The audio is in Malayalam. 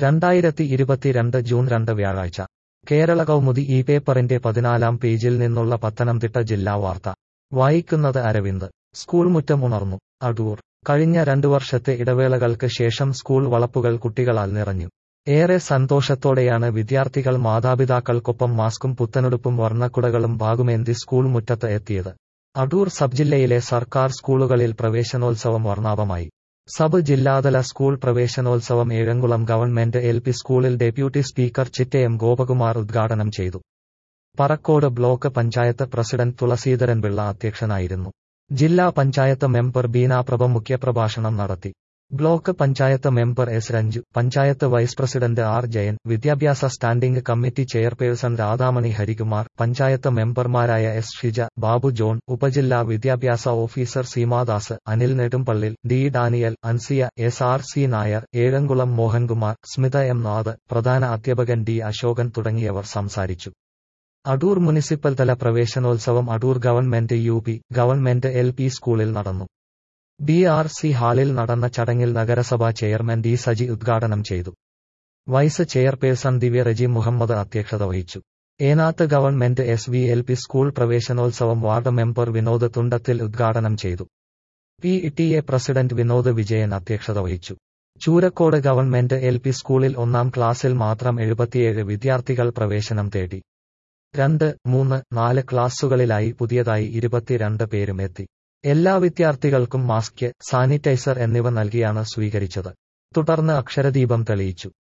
രണ്ടായിരത്തി ഇരുപത്തിരണ്ട് ജൂൺ രണ്ട് വ്യാഴാഴ്ച കേരള കൗമുദി ഈ പേപ്പറിന്റെ പതിനാലാം പേജിൽ നിന്നുള്ള പത്തനംതിട്ട ജില്ലാ വാർത്ത വായിക്കുന്നത് അരവിന്ദ് സ്കൂൾ മുറ്റം ഉണർന്നു അടൂർ കഴിഞ്ഞ രണ്ടു വർഷത്തെ ഇടവേളകൾക്ക് ശേഷം സ്കൂൾ വളപ്പുകൾ കുട്ടികളാൽ നിറഞ്ഞു ഏറെ സന്തോഷത്തോടെയാണ് വിദ്യാർത്ഥികൾ മാതാപിതാക്കൾക്കൊപ്പം മാസ്കും പുത്തനുടുപ്പും വർണ്ണക്കുടകളും ബാഗുമേന്തി സ്കൂൾ മുറ്റത്ത് എത്തിയത് അടൂർ സബ് ജില്ലയിലെ സർക്കാർ സ്കൂളുകളിൽ പ്രവേശനോത്സവം വർണ്ണാഭമായി സബ് ജില്ലാതല സ്കൂൾ പ്രവേശനോത്സവം ഏഴംകുളം ഗവൺമെന്റ് എൽ പി സ്കൂളിൽ ഡെപ്യൂട്ടി സ്പീക്കർ ചിറ്റയം ഗോപകുമാർ ഉദ്ഘാടനം ചെയ്തു പറക്കോട് ബ്ലോക്ക് പഞ്ചായത്ത് പ്രസിഡന്റ് തുളസീധരൻ പിള്ള അധ്യക്ഷനായിരുന്നു ജില്ലാ പഞ്ചായത്ത് മെമ്പർ ബീനാപ്രഭ മുഖ്യപ്രഭാഷണം നടത്തി block panchayat member S Ranju panchayat vice president R Jayan വിദ്യാഭ്യാസ standing committee chairperson Radhamani Harikumar panchayat മെമ്പർമാരായ എസ് ഷിജ ബാബു ജോൺ ഉപജില്ലാ വിദ്യാഭ്യാസ officer Seemadas Anil Nedumpallil D Daniel Ansiya S R C Nair Ezhamkulam Mohankumar Smitha M Nath പ്രധാന അധ്യാപകൻ ഡി അശോകൻ തുടങ്ങിയവർ സംസാരിച്ചു അടൂർ മുനിസിപ്പൽ തല പ്രവേശനോത്സവം Adoor government U P government L P സ്കൂളിൽ നടന്നു ബി ആർ സി ഹാളിൽ നടന്ന ചടങ്ങിൽ നഗരസഭാ ചെയർമാൻ ഡി സജി ഉദ്ഘാടനം ചെയ്തു വൈസ് ചെയർപേഴ്സൺ ദിവ്യ റജി മുഹമ്മദ് അധ്യക്ഷത വഹിച്ചു Enath government S V L P school പ്രവേശനോത്സവം വാർഡ് മെമ്പർ വിനോദ് തുണ്ടത്തിൽ ഉദ്ഘാടനം ചെയ്തു P T A president Vinod Vijayan അധ്യക്ഷത വഹിച്ചു ചൂരക്കോട് ഗവൺമെന്റ് എൽ പി സ്കൂളിൽ ഒന്നാം ക്ലാസ്സിൽ മാത്രം എഴുപത്തിയേഴ് വിദ്യാർത്ഥികൾ പ്രവേശനം തേടി രണ്ട് മൂന്ന് നാല് ക്ലാസുകളിലായി പുതിയതായി ഇരുപത്തിരണ്ട് പേരും എത്തി എല്ലാ വിദ്യാർത്ഥികൾക്കും മാസ്ക് സാനിറ്റൈസർ എന്നിവ നൽകിയാണ് സ്വീകരിച്ചത് തുടർന്ന് അക്ഷരദീപം തെളിയിച്ചു